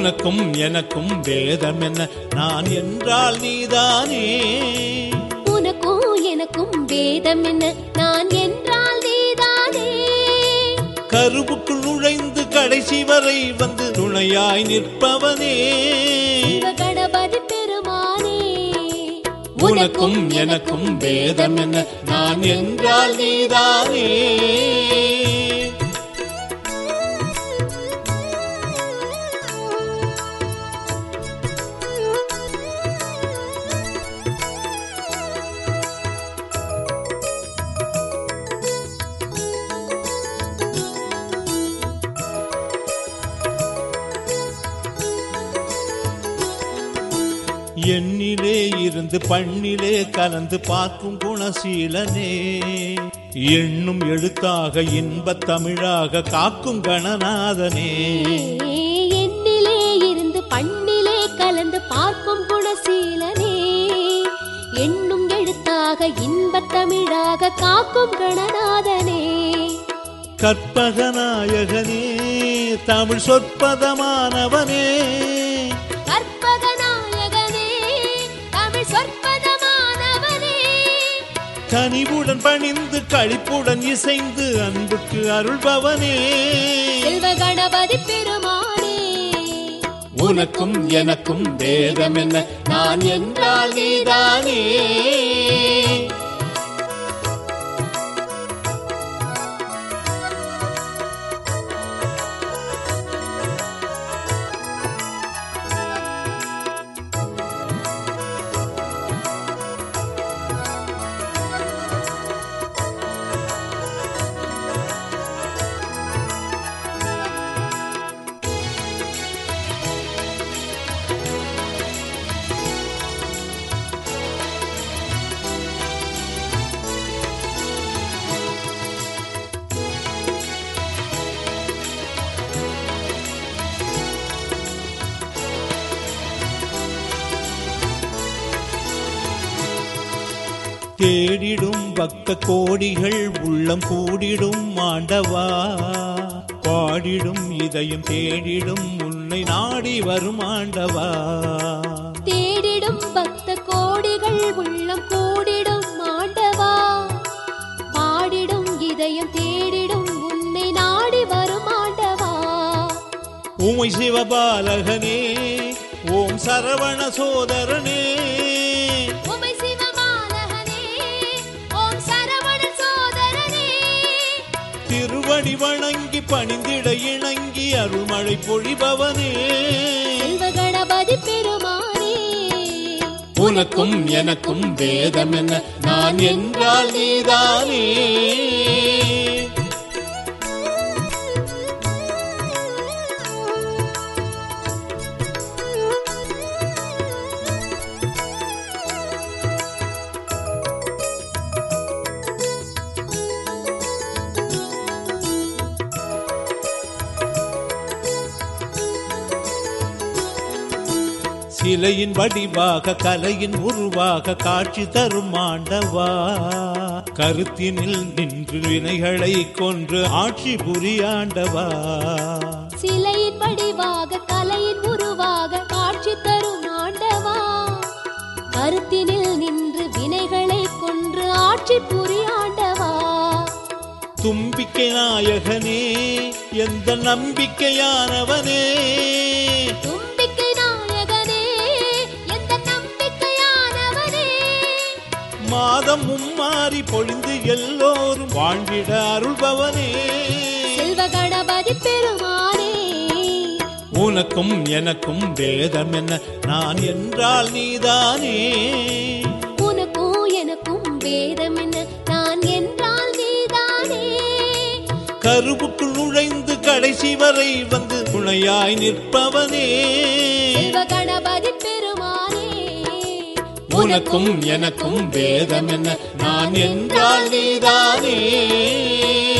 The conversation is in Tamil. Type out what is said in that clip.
உனக்கும் எனக்கும் வேதம் என்ன நான் என்றால் நீதானே உனக்கும் எனக்கும் வேதம் என்ன நான் என்றால் நீதானே கருவுக்குள் நுழைந்து கடைசி வரை வந்து துணையாய் நிற்பவனே சிவ கணபதி பெருமானே உனக்கும் எனக்கும் வேதம் என்ன நான் என்றால் நீதானே எண்ணிலே இருந்து பண்ணிலே கலந்து பார்க்கும் குணசீலனே எண்ணும் எழுத்தாக இன்பத் தமிழாக காக்கும் கணநாதனே என்னிலே இருந்து பண்ணிலே கலந்து பார்க்கும் குணசீலனே எண்ணும் எழுத்தாக இன்பத் தமிழாக காக்கும் கணநாதனே கற்பகநாயகனே தமிழ் சொற்பதமானவனே கற்பகநாயகனே தமிழ் சொற்பதமானவனே கனிவுடன் பணிந்து களிப்புடன் இசைந்து அன்புக்கு அருள்பவனே செல்வ கணபதி பெருமானே உனக்கும் எனக்கும் வேதம் என்ன நான் என்றால் நீதானே தேடிடும் பக்த கோடிகள் உள்ளம் கூடிடும் ஆண்டவா பாடிடும் இதயம் தேடிடும் உன்னை நாடி வரும் ஆண்டவா தேடிடும் பக்த கோடிகள் உள்ளம் கூடிடும் ஆண்டவா பாடிடும் இதயம் தேடிடும் உன்னை நாடி வரும் ஆண்டவா உமை சிவபாலகனே ஓம் சரவண சோதரனே உமை சிவமாலகனே ஓம் சரவண சோதரனே திருவடி வணங்கி பணிந்திட இணங்கி அருள்மழை பொழிபவனே செல்வ கணபதி பெருமானே உனக்கும் எனக்கும் வேதம் என்ன நான் என்றால் நீதானே சிலையின் வடிவாக கலையின் உருவாக காட்சி தரும் ஆண்டவா கருத்தினில் நின்று வினைகளை கொன்று ஆட்சி புரியாண்டவா சிலையின் வடிவாக கலையின் உருவாக காட்சி தரும் ஆண்டவா கருத்தினில் நின்று வினைகளை கொன்று ஆட்சி புரியாண்டவா தும்பிக்கை நாயகனே எந்த நம்பிக்கையானவனே தும்பிக்கை நாயகனே எந்த நம்பிக்கையானவனே மாதம் மும்மாறி பொழிந்து எல்லோரும் வாழ்ந்திட அருள்பவனே செல்வ கணபதி பெருமானே உனக்கும் எனக்கும் வேதம் என்ன நான் என்றால் நீதானே உனக்கும் எனக்கும் வேதம் என்ன நான் என்றால் நீதானே கருவுக்குள் நுழைந்து கடைசி வரை வந்து துணையாய் நிற்பவனே செல்வ கணபதி பெருமானே உனக்கும் எனக்கும் வேதம் என்ன நான் என்றால் நீதானே